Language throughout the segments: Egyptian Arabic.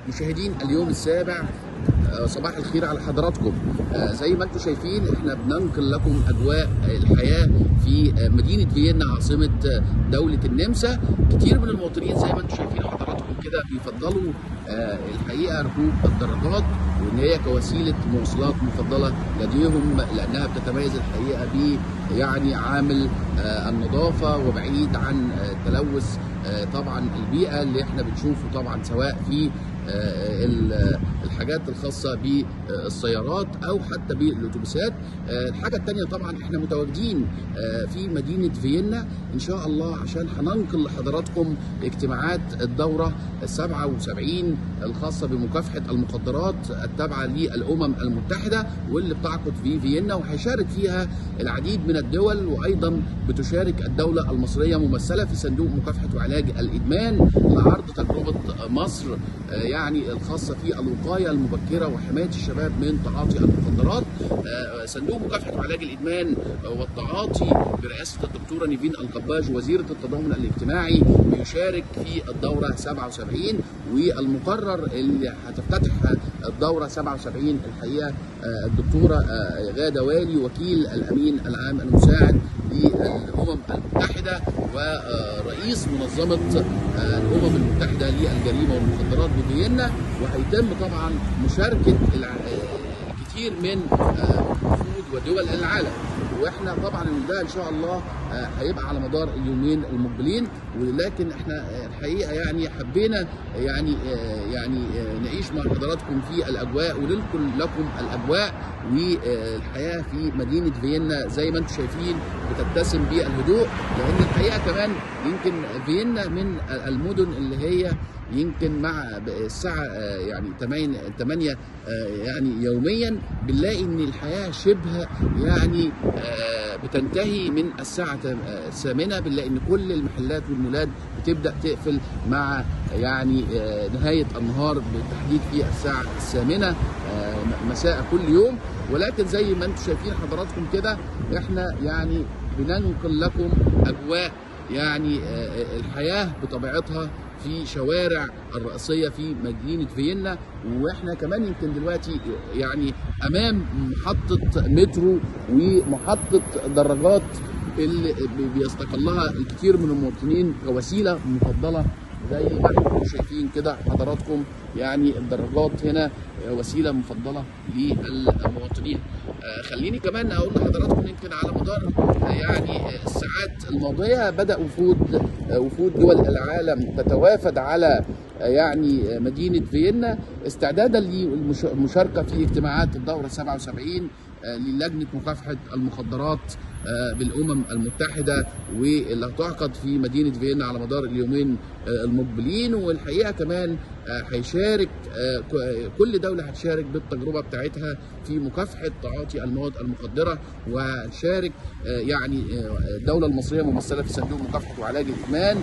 مشاهدين اليوم السابع آه، صباح الخير على حضراتكم آه، زي ما انتم شايفين احنا بننقل لكم اجواء الحياه في آه، مدينه فيينا عاصمه آه، دوله النمسا كتير من المواطنين زي ما انتم شايفين حضراتكم كده بيفضلوا آه، الحقيقه ركوب الدراجات وان هي كوسيله مواصلات مفضله لديهم لانها بتتميز الحقيقه ب يعني عامل آه، النظافه وبعيد عن آه، تلوث آه، طبعا البيئه اللي احنا بنشوفه طبعا سواء في آه، ال- الحاجات الخاصه بالسيارات او حتى بالاتوبيسات آه، الحاجه الثانيه طبعا احنا متواجدين آه، في مدينه فيينا ان شاء الله عشان هننقل لحضراتكم اجتماعات الدوره ال 77 الخاصه بمكافحه المخدرات التابعه للامم المتحده واللي بتعقد في فيينا وهيشارك فيها العديد من الدول وايضا بتشارك الدوله المصريه ممثله في صندوق مكافحه وعلاج الادمان لعرض تجربه مصر آه، يعني الخاصه في الوقايه المبكره وحمايه الشباب من تعاطي المخدرات آه، صندوق مكافحه وعلاج الادمان آه، والتعاطي برئاسه الدكتوره نيفين القباج وزيره التضامن الاجتماعي بيشارك في الدوره 77 والمقرر اللي هتفتتح الدوره 77 الحقيقه آه، الدكتوره آه، غاده والي وكيل الامين العام المساعد للامم المتحده ورئيس منظمه آه، الامم المتحده للجريمه والمخدرات بفيينا وهيتم طبعا مشاركه الع- آه، الكثير من آه، وفود ودول العالم واحنا طبعا ده ان شاء الله آه، هيبقى على مدار اليومين المقبلين ولكن احنا آه، الحقيقه يعني حبينا يعني آه، يعني آه، نعيش مع حضراتكم في الاجواء وننقل لكم الاجواء والحياه في مدينه فيينا زي ما انتم شايفين بتتسم بالهدوء لان الحقيقه كمان يمكن فيينا من المدن اللي هي يمكن مع الساعة آه، يعني 8 8 يعني يوميا بنلاقي ان الحياة شبه يعني آه، بتنتهي من الساعة تم- آه، الثامنة بنلاقي ان كل المحلات والمولات بتبدأ تقفل مع يعني آه، نهاية النهار بالتحديد في الساعة الثامنة آه، مساء كل يوم ولكن زي ما انتم شايفين حضراتكم كده احنا يعني بننقل لكم اجواء يعني آه، الحياه بطبيعتها في شوارع الرئيسيه في مدينه فيينا واحنا كمان يمكن دلوقتي يعني امام محطه مترو ومحطه دراجات اللي بي- بيستقلها الكثير من المواطنين كوسيله مفضله زي ما انتم شايفين كده حضراتكم يعني الدراجات هنا وسيله مفضله للمواطنين آه، خليني كمان اقول لحضراتكم يمكن على مدار آه، يعني آه، الساعات الماضيه بدا وفود آه، وفود دول العالم تتوافد على آه، يعني آه، مدينه فيينا استعدادا للمشاركه في اجتماعات الدوره 77 آه، للجنه مكافحه المخدرات آه، بالامم المتحده واللي هتعقد في مدينه فيينا على مدار اليومين آه، المقبلين والحقيقه كمان آه، هيشارك آه، ك- كل دوله هتشارك بالتجربه بتاعتها في مكافحه تعاطي المواد المخدره وهتشارك آه، يعني آه، الدوله المصريه ممثله في صندوق مكافحه وعلاج الادمان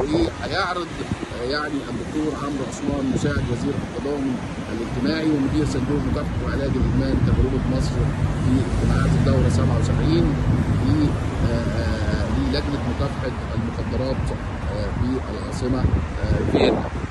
وهيعرض آه، يعني الدكتور عمرو عثمان مساعد وزير التضامن الاجتماعي ومدير صندوق مكافحه وعلاج الادمان تجربه مصر في اجتماعات الدوره 77 في آه، آه، للجنه مكافحه المخدرات آه، في العاصمه آه، فيينا